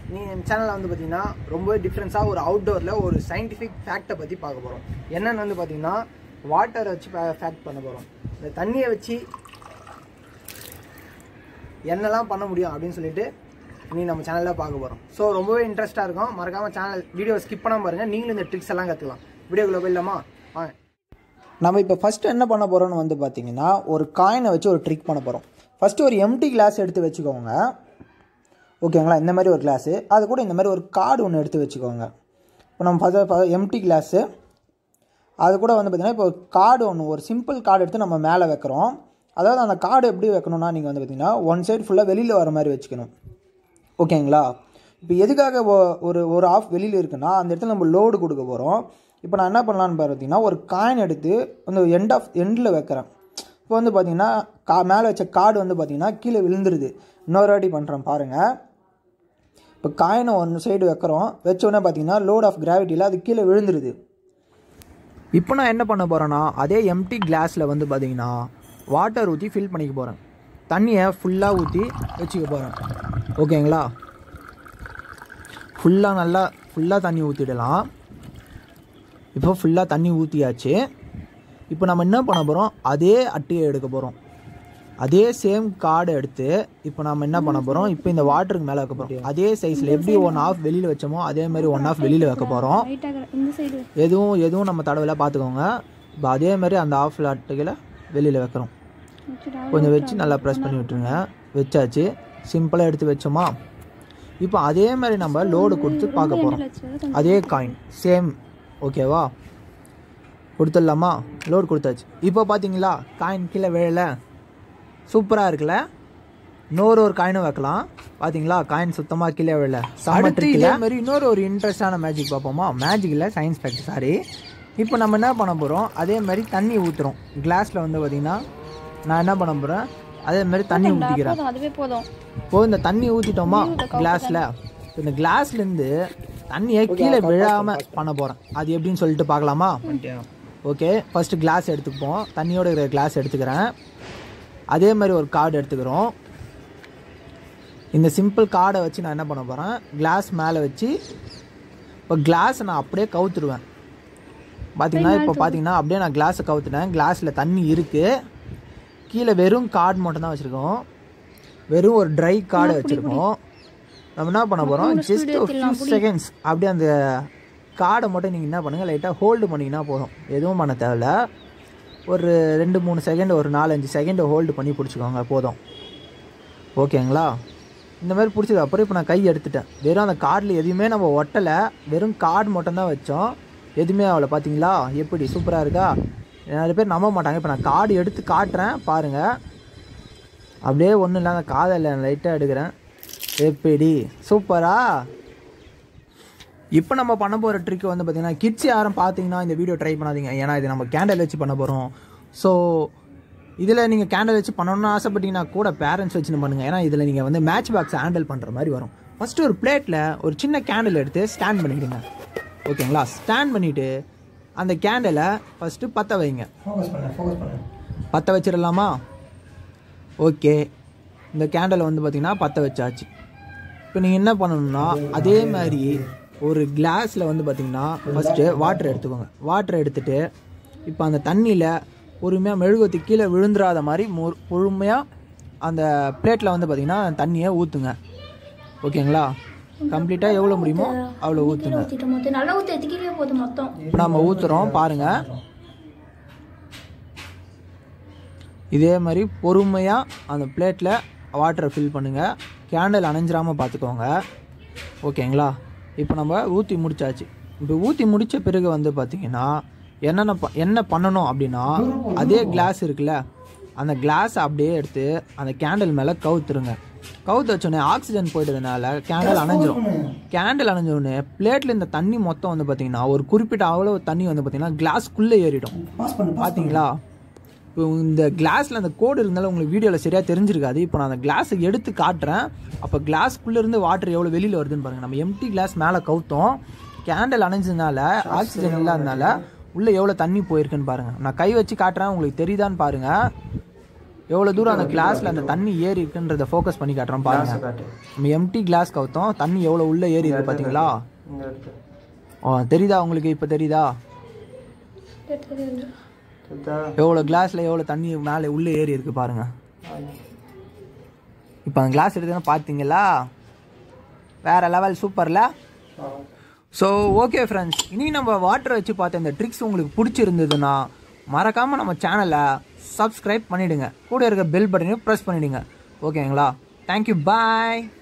நீ என் சேனலில் வந்து பார்த்தீங்கன்னா ரொம்ப டிஃப்ரென்ஸாக ஒரு அவுட்டோரில் ஒரு சயின்டிஃபிக் ஃபேக்டை பற்றி பார்க்க போகிறோம் என்னன்னு வந்து பார்த்தீங்கன்னா வாட்டரை வச்சு ஃபேக்ட் பண்ண போகிறோம் இந்த தண்ணியை வச்சு என்னெல்லாம் பண்ண முடியும் அப்படின்னு சொல்லிட்டு நீ நம்ம சேனலில் பார்க்க போகிறோம் ஸோ ரொம்பவே இன்ட்ரெஸ்ட்டாக இருக்கும் மறக்காமல் சேனல் வீடியோ ஸ்கிப் பண்ணாமல் பாருங்கள் நீங்களும் இந்த ட்ரிக்ஸ் எல்லாம் கற்றுக்கலாம் வீடியோக்குள்ளே போயிடலாமா வாங்க நம்ம இப்போ ஃபஸ்ட்டு என்ன பண்ண போகிறோம்னு வந்து பார்த்தீங்கன்னா ஒரு காயினை வச்சு ஒரு ட்ரிக் பண்ண போகிறோம் ஃபஸ்ட்டு ஒரு எம்டி கிளாஸ் எடுத்து வச்சுக்கோங்க ஓகேங்களா இந்த மாதிரி ஒரு கிளாஸு அது கூட இந்த மாதிரி ஒரு கார்டு ஒன்று எடுத்து வச்சுக்கோங்க இப்போ நம்ம ஃபஸ்ட்டு எம்டி கிளாஸு அது கூட வந்து பார்த்திங்கன்னா இப்போ கார்டு ஒன்று ஒரு சிம்பிள் கார்டு எடுத்து நம்ம மேலே வைக்கிறோம் அதாவது அந்த கார்டு எப்படி வைக்கணும்னா நீங்கள் வந்து பார்த்திங்கன்னா ஒன் சைடு ஃபுல்லாக வெளியில் வர மாதிரி வச்சுக்கணும் ஓகேங்களா இப்போ எதுக்காக ஒ- ஒரு ஒரு ஆஃப் வெளியில் இருக்குன்னா அந்த இடத்துல நம்ம லோடு கொடுக்க போகிறோம் இப்போ நான் என்ன பண்ணலான்னு பார்த்தீங்கன்னா ஒரு காயின் எடுத்து அந்த எண்ட் ஆஃப் எண்டில் வைக்கிறேன் இப்போ வந்து பார்த்தீங்கன்னா கா மேலே வச்ச கார்டு வந்து பார்த்தீங்கன்னா கீழே விழுந்துருது இன்னொரு வாட்டி பண்ணுறேன் பாருங்கள் இப்போ காயினை ஒன் சைடு வைக்கிறோம் வச்ச உடனே பார்த்தீங்கன்னா லோட் ஆஃப் கிராவிட்டியில் அது கீழே விழுந்துருது இப்போ நான் என்ன பண்ண போகிறேன்னா அதே எம்டி கிளாஸில் வந்து பார்த்தீங்கன்னா வாட்டர் ஊற்றி ஃபில் பண்ணிக்க போகிறேன் தண்ணியை ஃபுல்லாக ஊற்றி வச்சுக்க போகிறேன் ஓகேங்களா ஃபுல்லாக நல்லா ஃபுல்லாக தண்ணி ஊற்றிடலாம் இப்போ ஃபுல்லாக தண்ணி ஊற்றியாச்சு இப்போ நம்ம என்ன பண்ண போகிறோம் அதே அட்டையை எடுக்க போகிறோம் அதே சேம் கார்டை எடுத்து இப்போ நம்ம என்ன பண்ண போகிறோம் இப்போ இந்த வாட்டருக்கு மேலே வைக்க போகிறோம் அதே சைஸில் எப்படி ஒன் ஆஃப் வெளியில் வச்சோமோ அதே மாதிரி ஒன் ஆஃப் வெளியில் வைக்க போகிறோம் ரைட்டாக இந்த சைடு எதுவும் எதுவும் நம்ம தடவைல பார்த்துக்கோங்க இப்போ அதே மாதிரி அந்த ஆஃப் அட்டைகளை வெளியில் வைக்கிறோம் வச்சுடா கொஞ்சம் வச்சு நல்லா ப்ரெஸ் பண்ணி விட்டுருங்க வச்சாச்சு சிம்பிளாக எடுத்து வச்சோமா இப்போ அதே மாதிரி நம்ம லோடு கொடுத்து பார்க்க போகிறோம் வச்சு அதே காயின் சேம் ஓகேவா கொடுத்துடலாமா லோடு கொடுத்தாச்சு இப்போ பார்த்தீங்களா காயின் கீழே விழல சூப்பராக இருக்குல்ல இன்னொரு ஒரு காயினும் வைக்கலாம் பார்த்தீங்களா காயின் சுத்தமாக கீழே விழல அடுத்து இதே மாதிரி இன்னொரு ஒரு இன்ட்ரெஸ்டான மேஜிக் பார்ப்போமா மேஜிக் இல்லை சயின்ஸ் ஃபேக்ட் சாரி இப்போ நம்ம என்ன பண்ண போகிறோம் அதே மாதிரி தண்ணி ஊற்றுறோம் கிளாஸில் வந்து பார்த்தீங்கன்னா நான் என்ன பண்ண போகிறேன் அதே மாதிரி தண்ணி ஊற்றிக்கிறேன் போதும் அதுவே போதும் இப்போ இந்த தண்ணி ஊற்றிட்டோமா கிளாஸில் இந்த கிளாஸ்லேருந்து தண்ணியை கீழே விழாம பண்ண போகிறேன் அது எப்படின்னு சொல்லிட்டு பார்க்கலாமா ஓகே ஃபஸ்ட்டு கிளாஸ் எடுத்துப்போம் தண்ணியோட இருக்கிற கிளாஸ் எடுத்துக்கிறேன் அதே மாதிரி ஒரு கார்டு எடுத்துக்கிறோம் இந்த சிம்பிள் கார்டை வச்சு நான் என்ன பண்ண போகிறேன் கிளாஸ் மேலே வச்சு இப்போ கிளாஸை நான் அப்படியே கவுத்துடுவேன் பார்த்தீங்கன்னா இப்போ பார்த்தீங்கன்னா அப்படியே நான் கிளாஸை கவுத்துட்டேன் கிளாஸில் தண்ணி இருக்குது கீழே வெறும் கார்டு மட்டும் தான் வச்சுருக்கோம் வெறும் ஒரு ட்ரை கார்டை வச்சுருக்கோம் நம்ம என்ன பண்ண போகிறோம் ஜஸ்ட் ஒரு ஃபியூ செகண்ட்ஸ் அப்படியே அந்த கார்டை மட்டும் நீங்கள் என்ன பண்ணுங்கள் லைட்டாக ஹோல்டு பண்ணிங்கன்னா போதும் எதுவும் பண்ண தேவையில்ல ஒரு ரெண்டு மூணு செகண்ட் ஒரு நாலஞ்சு செகண்ட் ஹோல்டு பண்ணி பிடிச்சிக்கோங்க போதும் ஓகேங்களா இந்த மாதிரி பிடிச்சது அப்புறம் இப்போ நான் கை எடுத்துட்டேன் வெறும் அந்த கார்டில் எதுவுமே நம்ம ஒட்டலை வெறும் கார்டு மட்டும்தான் வச்சோம் எதுவுமே ஆகலை பார்த்தீங்களா எப்படி சூப்பராக இருக்கா நிறைய பேர் நம்ப மாட்டாங்க இப்போ நான் கார்டு எடுத்து காட்டுறேன் பாருங்கள் அப்படியே ஒன்றும் இல்லாத காதல் லைட்டாக எடுக்கிறேன் எப்படி சூப்பரா இப்போ நம்ம பண்ண போகிற ட்ரிக் வந்து பார்த்தீங்கன்னா கிட்ஸ் யாரும் பார்த்தீங்கன்னா இந்த வீடியோ ட்ரை பண்ணாதீங்க ஏன்னா இது நம்ம கேண்டல் வச்சு பண்ண போகிறோம் ஸோ இதில் நீங்கள் கேண்டல் வச்சு பண்ணணும்னு ஆசைப்பட்டீங்கன்னா கூட பேரண்ட்ஸ் வச்சுன்னு பண்ணுங்கள் ஏன்னா இதில் நீங்கள் வந்து மேட்ச் பாக்ஸை ஹேண்டில் பண்ணுற மாதிரி வரும் ஃபஸ்ட்டு ஒரு பிளேட்டில் ஒரு சின்ன கேண்டில் எடுத்து ஸ்டாண்ட் பண்ணிவிடுங்க ஓகேங்களா ஸ்டாண்ட் பண்ணிவிட்டு அந்த கேண்டலை ஃபஸ்ட்டு பற்ற வைங்க ஃபோக்கஸ் பண்ண ஃபோக்கஸ் பண்ண பற்ற வச்சிடலாமா ஓகே இந்த கேண்டலை வந்து பார்த்திங்கன்னா பற்ற வச்சாச்சு இப்போ நீங்கள் என்ன பண்ணணும்னா அதே மாதிரி ஒரு கிளாஸில் வந்து பார்த்திங்கன்னா ஃபஸ்ட்டு வாட்டர் எடுத்துக்கோங்க வாட்டர் எடுத்துட்டு இப்போ அந்த தண்ணியில் பொறுமையாக மெழுகுவத்தி கீழே விழுந்துராத மாதிரி மொ பொறுமையாக அந்த பிளேட்டில் வந்து பார்த்திங்கன்னா தண்ணியை ஊற்றுங்க ஓகேங்களா கம்ப்ளீட்டாக எவ்வளோ முடியுமோ அவ்வளோ ஊற்றுங்க ஊற்றிட்டு மொத்தம் நல்லா ஊற்றி எத்திக்கிட்டே போதும் மொத்தம் நம்ம ஊற்றுறோம் பாருங்கள் இதே மாதிரி பொறுமையாக அந்த பிளேட்டில் வாட்டரை ஃபில் பண்ணுங்கள் கேண்டில் அணைஞ்சிராமல் பார்த்துக்கோங்க ஓகேங்களா இப்போ நம்ம ஊற்றி முடிச்சாச்சு இப்போ ஊற்றி முடித்த பிறகு வந்து பார்த்திங்கன்னா என்னென்ன ப என்ன பண்ணணும் அப்படின்னா அதே கிளாஸ் இருக்குல்ல அந்த கிளாஸை அப்படியே எடுத்து அந்த கேண்டில் மேலே கவுத்துருங்க கவுத்து வச்சோடனே ஆக்சிஜன் போயிட்டதுனால கேண்டில் அணைஞ்சிரும் கேண்டில் அணைஞ்சோடனே பிளேட்டில் இந்த தண்ணி மொத்தம் வந்து பார்த்தீங்கன்னா ஒரு குறிப்பிட்ட அவ்வளோ தண்ணி வந்து பார்த்தீங்கன்னா கிளாஸ்க்குள்ளே ஏறிடும் பார்த்தீங்களா இப்போ இந்த கிளாஸில் அந்த கோடு இருந்தாலும் உங்களுக்கு வீடியோவில் சரியாக தெரிஞ்சிருக்காது இப்போ நான் அந்த கிளாஸை எடுத்து காட்டுறேன் அப்போ கிளாஸ்க்குள்ளே இருந்து வாட்டர் எவ்வளோ வெளியில் வருதுன்னு பாருங்கள் நம்ம எம்டி கிளாஸ் மேலே கவுத்தோம் கேண்டில் அணைஞ்சதுனால ஆக்சிஜன் இல்லாதனால உள்ளே எவ்வளோ தண்ணி போயிருக்குன்னு பாருங்கள் நான் கை வச்சு காட்டுறேன் உங்களுக்கு தெரியுதான்னு பாருங்கள் எவ்வளோ தூரம் அந்த கிளாஸில் அந்த தண்ணி ஏறி இருக்குன்றத ஃபோக்கஸ் பண்ணி காட்டுறோம் பாருங்க காட்டு நம்ம எம்டி கிளாஸ் கவுத்தோம் தண்ணி எவ்வளோ உள்ளே ஏறி இருக்கு பார்த்தீங்களா இங்க இருக்கு ஓ தெரியுதா உங்களுக்கு இப்போ தெரியுதா தெரியுதா எவ்வளோ கிளாஸில் எவ்வளோ தண்ணி மேலே உள்ளே ஏறி இருக்கு பாருங்க இப்போ அந்த கிளாஸ் எடுத்து பார்த்தீங்களா வேற லெவல் சூப்பர்ல ஸோ ஓகே ஃப்ரெண்ட்ஸ் இனி நம்ம வாட்டரை வச்சு பார்த்த இந்த ட்ரிக்ஸ் உங்களுக்கு பிடிச்சிருந்ததுன்னா மறக்காமல் நம்ம சேனலை சப்ஸ்கிரைப் பண்ணிவிடுங்க கூட இருக்க பெல் பட்டனையும் ப்ரெஸ் பண்ணிவிடுங்க ஓகேங்களா தேங்க்யூ பாய்